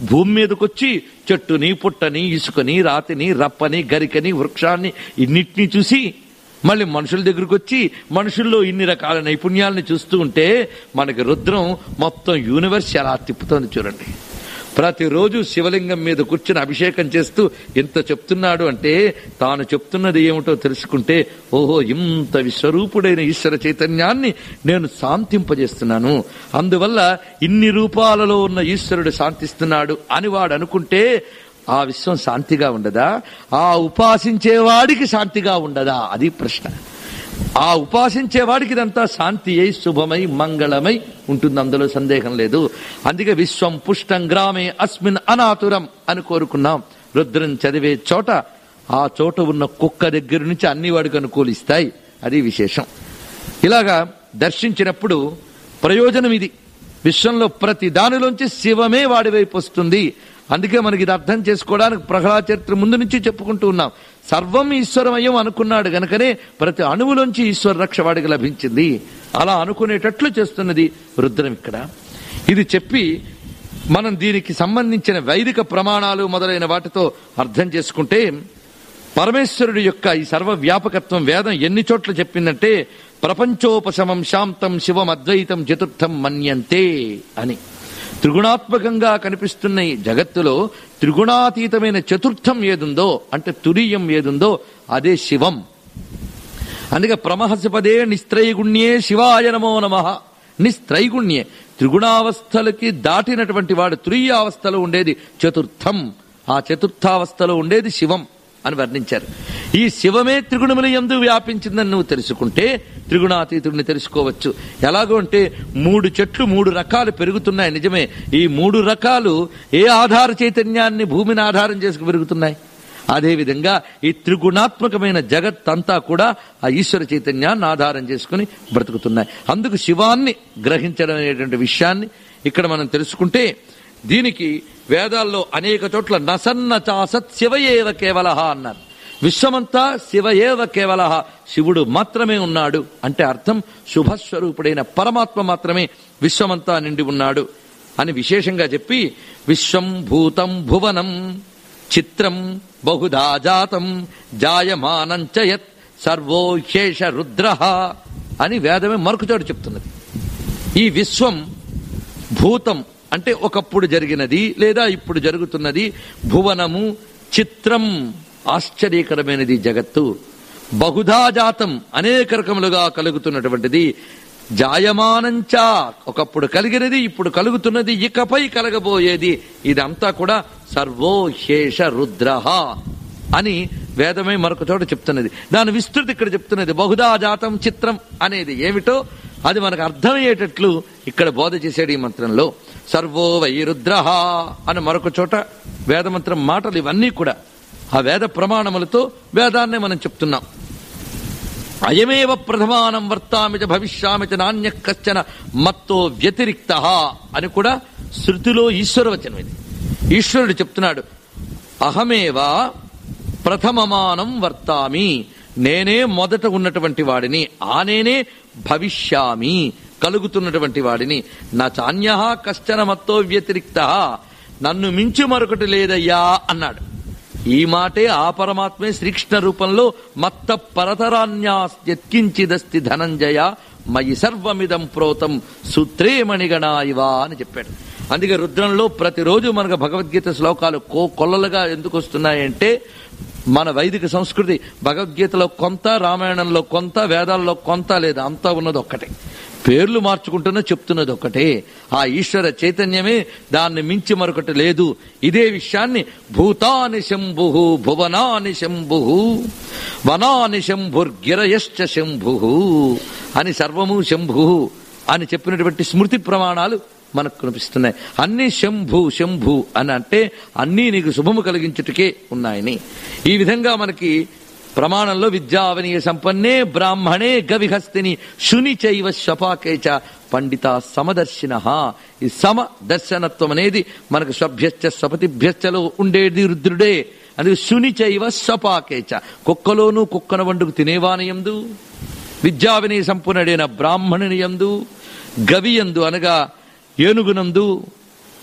భూమి మీదకొచ్చి చెట్టుని పుట్టని ఇసుకని రాతిని రప్పని గరికని వృక్షాన్ని ఇన్నిటినీ చూసి మళ్ళీ మనుషుల దగ్గరికి వచ్చి మనుషుల్లో ఇన్ని రకాల నైపుణ్యాలని చూస్తూ ఉంటే మనకి రుద్రం మొత్తం యూనివర్స్ ఎలా తిప్పుతోంది చూడండి ప్రతిరోజు శివలింగం మీద కూర్చుని అభిషేకం చేస్తూ ఇంత చెప్తున్నాడు అంటే తాను చెప్తున్నది ఏమిటో తెలుసుకుంటే ఓహో ఇంత విశ్వరూపుడైన ఈశ్వర చైతన్యాన్ని నేను శాంతింపజేస్తున్నాను అందువల్ల ఇన్ని రూపాలలో ఉన్న ఈశ్వరుడు శాంతిస్తున్నాడు అని వాడు అనుకుంటే ఆ విశ్వం శాంతిగా ఉండదా ఆ ఉపాసించేవాడికి శాంతిగా ఉండదా అది ప్రశ్న ఆ ఉపాసించేవాడికి ఇదంతా శాంతి అయి శుభమై మంగళమై ఉంటుంది అందులో సందేహం లేదు అందుకే విశ్వం పుష్టం గ్రామే అస్మిన్ అనాతురం అని కోరుకున్నాం రుద్రం చదివే చోట ఆ చోట ఉన్న కుక్క దగ్గర నుంచి అన్ని వాడికి అనుకూలిస్తాయి అది విశేషం ఇలాగా దర్శించినప్పుడు ప్రయోజనం ఇది విశ్వంలో ప్రతి దానిలోంచి శివమే వాడి వైపు వస్తుంది అందుకే మనకి ఇది అర్థం చేసుకోవడానికి ప్రహ్లాద చరిత్ర ముందు నుంచి చెప్పుకుంటూ ఉన్నాం సర్వం ఈశ్వరమయం అనుకున్నాడు గనుకనే ప్రతి అణువులోంచి ఈశ్వర రక్ష వాడికి లభించింది అలా అనుకునేటట్లు చేస్తున్నది రుద్రం ఇక్కడ ఇది చెప్పి మనం దీనికి సంబంధించిన వైదిక ప్రమాణాలు మొదలైన వాటితో అర్థం చేసుకుంటే పరమేశ్వరుడి యొక్క ఈ సర్వ వ్యాపకత్వం వేదం ఎన్ని చోట్ల చెప్పిందంటే ప్రపంచోపశమం శాంతం శివం అద్వైతం చతుర్థం మన్యంతే అని త్రిగుణాత్మకంగా కనిపిస్తున్న ఈ జగత్తులో త్రిగుణాతీతమైన చతుర్థం ఏదుందో అంటే తురీయం ఏదుందో అదే శివం అందుకే ప్రమహసపదే నిస్త్రైగుణ్యే శివాయ నమో నమ నిస్త్రైగుణ్యే త్రిగుణావస్థలకి దాటినటువంటి వాడు తురీయావస్థలో ఉండేది చతుర్థం ఆ చతుర్థావస్థలో ఉండేది శివం అని వర్ణించారు ఈ శివమే త్రిగుణముల ఎందు వ్యాపించిందని నువ్వు తెలుసుకుంటే త్రిగుణాతీతుడిని తెలుసుకోవచ్చు ఎలాగో అంటే మూడు చెట్లు మూడు రకాలు పెరుగుతున్నాయి నిజమే ఈ మూడు రకాలు ఏ ఆధార చైతన్యాన్ని భూమిని ఆధారం చేసుకు పెరుగుతున్నాయి అదేవిధంగా ఈ త్రిగుణాత్మకమైన జగత్ అంతా కూడా ఆ ఈశ్వర చైతన్యాన్ని ఆధారం చేసుకుని బ్రతుకుతున్నాయి అందుకు శివాన్ని గ్రహించడం అనేటువంటి విషయాన్ని ఇక్కడ మనం తెలుసుకుంటే దీనికి వేదాల్లో అనేక చోట్ల నసన్న చాసత్ శివయేవ కేవలహ అన్నారు విశ్వమంతా శివయేవ కేవల శివుడు మాత్రమే ఉన్నాడు అంటే అర్థం శుభస్వరూపుడైన పరమాత్మ మాత్రమే విశ్వమంతా నిండి ఉన్నాడు అని విశేషంగా చెప్పి విశ్వం భూతం భువనం చిత్రం బహుధా జాతం జాయమానంచ యత్ సర్వో హ్యేష రుద్ర అని వేదమే మరొక చోటు చెప్తున్నది ఈ విశ్వం భూతం అంటే ఒకప్పుడు జరిగినది లేదా ఇప్పుడు జరుగుతున్నది భువనము చిత్రం ఆశ్చర్యకరమైనది జగత్తు బహుధా జాతం అనేక రకములుగా కలుగుతున్నటువంటిది జాయమానంచా ఒకప్పుడు కలిగినది ఇప్పుడు కలుగుతున్నది ఇకపై కలగబోయేది ఇదంతా కూడా సర్వోహేష రుద్ర అని వేదమే మరొక చోట చెప్తున్నది దాని విస్తృతి ఇక్కడ చెప్తున్నది బహుదా జాతం చిత్రం అనేది ఏమిటో అది మనకు అర్థమయ్యేటట్లు ఇక్కడ బోధ చేశాడు ఈ మంత్రంలో సర్వో వై రుద్ర అని మరొక చోట వేదమంత్రం మాటలు ఇవన్నీ కూడా ఆ వేద ప్రమాణములతో వేదాన్నే మనం చెప్తున్నాం అయమేవ ప్రథమానం వర్తామిచ భవిష్యామిచ నాణ్య కశ్చన మత్తో వ్యతిరిక్త అని కూడా శృతిలో ఈశ్వరవచనం ఇది ఈశ్వరుడు చెప్తున్నాడు అహమేవా ప్రథమమానం వర్తామి నేనే మొదట ఉన్నటువంటి వాడిని ఆ నేనే భవిష్యామి కలుగుతున్నటువంటి వాడిని నా చాన్య కశ్చన మత్తో వ్యతిరిక్త నన్ను మించి మరొకటి లేదయ్యా అన్నాడు ఈ మాటే ఆ పరమాత్మే శ్రీకృష్ణ రూపంలో మత్త పరతరాన్యాస్యత్కించిదస్తి ధనంజయ మయి సర్వమిదం ప్రోతం సూత్రే మణిగణా ఇవా అని చెప్పాడు అందుకే రుద్రంలో ప్రతిరోజు మనకు భగవద్గీత శ్లోకాలు కో కొల్లలుగా ఎందుకు వస్తున్నాయంటే మన వైదిక సంస్కృతి భగవద్గీతలో కొంత రామాయణంలో కొంత వేదాల్లో కొంత లేదు అంతా ఉన్నది ఒక్కటే పేర్లు మార్చుకుంటున్నా చెప్తున్నది ఒకటే ఆ ఈశ్వర చైతన్యమే దాన్ని మించి మరొకటి లేదు ఇదే విషయాన్ని భూతాని శంభు భువనాని శంభు వనాని శంభుర్గిరయశ్చ శంభు అని సర్వము శంభు అని చెప్పినటువంటి స్మృతి ప్రమాణాలు మనకు కనిపిస్తున్నాయి అన్ని శంభు శంభు అని అంటే అన్నీ నీకు శుభము కలిగించుటకే ఉన్నాయని ఈ విధంగా మనకి ప్రమాణంలో విద్యావనీయ సంపన్నే బ్రాహ్మణే గవిహస్తిని శుని చైవ శపాకేచ పండిత సమదర్శిన ఈ సమ దర్శనత్వం అనేది మనకు స్వభ్యశ్చ స్వపతిభ్యశ్చలో ఉండేది రుద్రుడే అది శుని చైవ శపాకేచ కుక్కలోను కుక్కన వండుకు తినేవానయందు విద్యావినయ సంపన్నుడైన బ్రాహ్మణుని యందు గవియందు అనగా ఏనుగునందు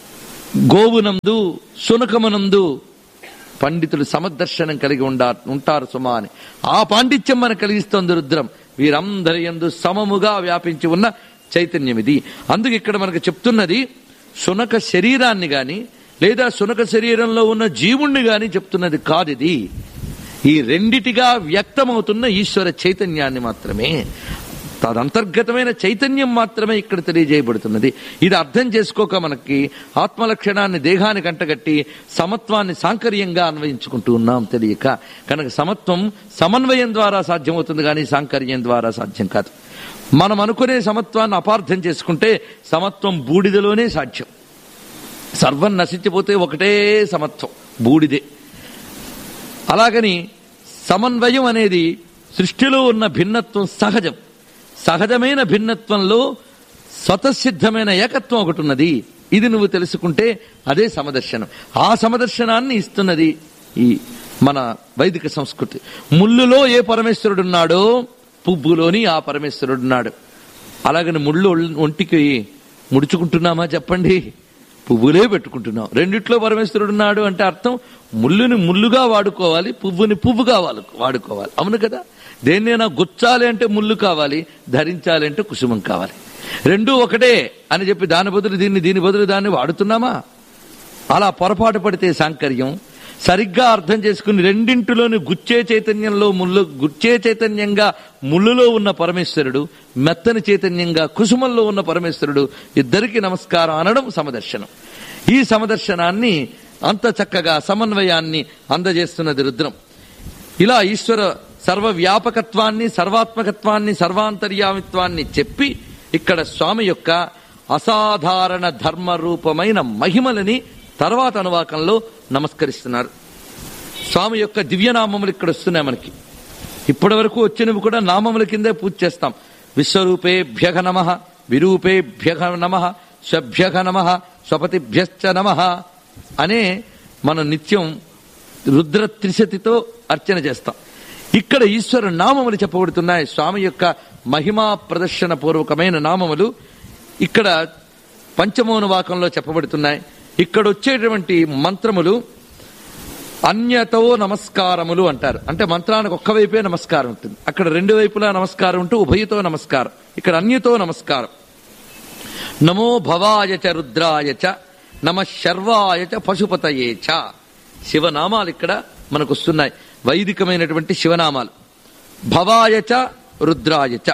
గోవునందు సునకమునందు పండితులు సమదర్శనం కలిగి ఉండా ఉంటారు సుమా అని ఆ పాండిత్యం మనకు కలిగిస్తోంది రుద్రం వీరందరి యందు సమముగా వ్యాపించి ఉన్న చైతన్యం ఇది అందుకు ఇక్కడ మనకు చెప్తున్నది సునక శరీరాన్ని గాని లేదా సునక శరీరంలో ఉన్న జీవుణ్ణి గాని చెప్తున్నది కాదు ఇది ఈ రెండిటిగా వ్యక్తమవుతున్న ఈశ్వర చైతన్యాన్ని మాత్రమే తదంతర్గతమైన చైతన్యం మాత్రమే ఇక్కడ తెలియజేయబడుతున్నది ఇది అర్థం చేసుకోక మనకి ఆత్మలక్షణాన్ని దేహానికి అంటగట్టి సమత్వాన్ని సాంకర్యంగా అన్వయించుకుంటూ ఉన్నాం తెలియక కనుక సమత్వం సమన్వయం ద్వారా సాధ్యమవుతుంది కానీ సాంకర్యం ద్వారా సాధ్యం కాదు మనం అనుకునే సమత్వాన్ని అపార్థం చేసుకుంటే సమత్వం బూడిదలోనే సాధ్యం సర్వం నశించిపోతే ఒకటే సమత్వం బూడిదే అలాగని సమన్వయం అనేది సృష్టిలో ఉన్న భిన్నత్వం సహజం సహజమైన భిన్నత్వంలో స్వతసిద్ధమైన ఏకత్వం ఒకటి ఉన్నది ఇది నువ్వు తెలుసుకుంటే అదే సమదర్శనం ఆ సమదర్శనాన్ని ఇస్తున్నది ఈ మన వైదిక సంస్కృతి ముళ్ళులో ఏ పరమేశ్వరుడు ఉన్నాడో పువ్వులోని ఆ పరమేశ్వరుడు ఉన్నాడు అలాగని ముళ్ళు ఒళ్ళు- ఒంటికి ముడుచుకుంటున్నామా చెప్పండి పువ్వులే పెట్టుకుంటున్నాం రెండిట్లో పరమేశ్వరుడు ఉన్నాడు అంటే అర్థం ముళ్ళుని ముళ్ళుగా వాడుకోవాలి పువ్వుని పువ్వుగా వాడు- వాడుకోవాలి అవును కదా దేన్నైనా గుచ్చాలి అంటే ముళ్ళు కావాలి ధరించాలి అంటే కుసుమం కావాలి రెండూ ఒకటే అని చెప్పి దాని బదులు దీన్ని దీని బదులు దాన్ని వాడుతున్నామా అలా పొరపాటు పడితే సాంకర్యం సరిగ్గా అర్థం చేసుకుని రెండింటిలోని గుచ్చే చైతన్యంలో ముళ్ళు గుచ్చే చైతన్యంగా ముళ్ళులో ఉన్న పరమేశ్వరుడు మెత్తని చైతన్యంగా కుసుమంలో ఉన్న పరమేశ్వరుడు ఇద్దరికి నమస్కారం అనడం సమదర్శనం ఈ సమదర్శనాన్ని అంత చక్కగా సమన్వయాన్ని అందజేస్తున్నది రుద్రం ఇలా ఈశ్వర సర్వ వ్యాపకత్వాన్ని సర్వాత్మకత్వాన్ని సర్వాంతర్యామిత్వాన్ని చెప్పి ఇక్కడ స్వామి యొక్క అసాధారణ ధర్మ రూపమైన మహిమలని తర్వాత అనువాకంలో నమస్కరిస్తున్నారు స్వామి యొక్క దివ్యనామములు ఇక్కడ వస్తున్నాయి మనకి ఇప్పటి వరకు వచ్చినవి కూడా నామముల కిందే పూజ చేస్తాం విశ్వరూపేభ్యఘ నమ విరూపేభ్యఘ నమ స్వభ్యఘ నమ స్వపతిభ్యశ్చ నమ అనే మనం నిత్యం రుద్ర త్రిశతితో అర్చన చేస్తాం ఇక్కడ ఈశ్వర నామములు చెప్పబడుతున్నాయి స్వామి యొక్క మహిమా ప్రదర్శన పూర్వకమైన నామములు ఇక్కడ పంచమోనువాకంలో చెప్పబడుతున్నాయి ఇక్కడ వచ్చేటువంటి మంత్రములు అన్యతో నమస్కారములు అంటారు అంటే మంత్రానికి ఒక్క వైపే నమస్కారం ఉంటుంది అక్కడ రెండు వైపులా నమస్కారం ఉంటూ ఉభయతో నమస్కారం ఇక్కడ అన్యతో నమస్కారం నమో భవాయ చ రుద్రాయ చ నమ శర్వాయ చ పశుపతయే చ శివనామాలు ఇక్కడ మనకు వస్తున్నాయి వైదికమైనటువంటి శివనామాలు భవాయ చ రుద్రాయ చ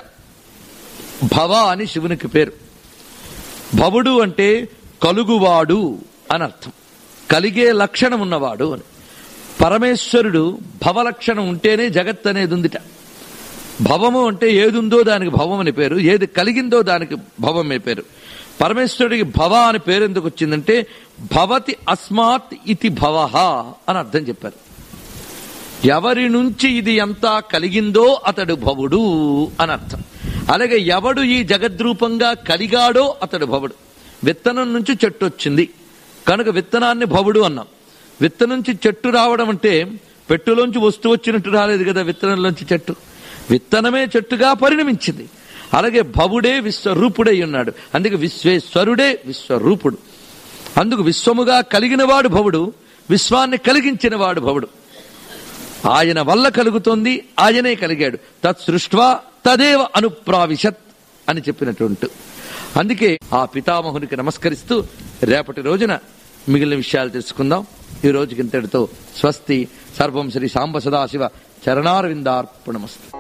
భవ అని శివునికి పేరు భవుడు అంటే కలుగువాడు అని అర్థం కలిగే లక్షణం ఉన్నవాడు అని పరమేశ్వరుడు భవలక్షణం ఉంటేనే జగత్ అనేది ఉందిట భవము అంటే ఏదుందో దానికి భవం అని పేరు ఏది కలిగిందో దానికి భవం అనే పేరు పరమేశ్వరుడికి భవ అని పేరు ఎందుకు వచ్చిందంటే భవతి అస్మాత్ ఇతి భవ అని అర్థం చెప్పారు ఎవరి నుంచి ఇది ఎంత కలిగిందో అతడు భవుడు అని అర్థం అలాగే ఎవడు ఈ జగద్రూపంగా కలిగాడో అతడు భవుడు విత్తనం నుంచి చెట్టు వచ్చింది కనుక విత్తనాన్ని భవుడు అన్నాం విత్తనం నుంచి చెట్టు రావడం అంటే పెట్టులోంచి వస్తువు వచ్చినట్టు రాలేదు కదా విత్తనంలోంచి చెట్టు విత్తనమే చెట్టుగా పరిణమించింది అలాగే భవుడే విశ్వరూపుడై ఉన్నాడు అందుకే విశ్వేశ్వరుడే విశ్వరూపుడు అందుకు విశ్వముగా కలిగినవాడు భవుడు విశ్వాన్ని కలిగించిన వాడు భవుడు ఆయన వల్ల కలుగుతోంది ఆయనే కలిగాడు తత్ సృష్వా తదేవ అనుప్రావిశత్ అని చెప్పినటువంటి అందుకే ఆ పితామహునికి నమస్కరిస్తూ రేపటి రోజున మిగిలిన విషయాలు తెలుసుకుందాం ఈ రోజుకి ఇంతటితో స్వస్తి సర్వం శ్రీ సాంబ సదాశివ చరణారవిందార్పణమస్తు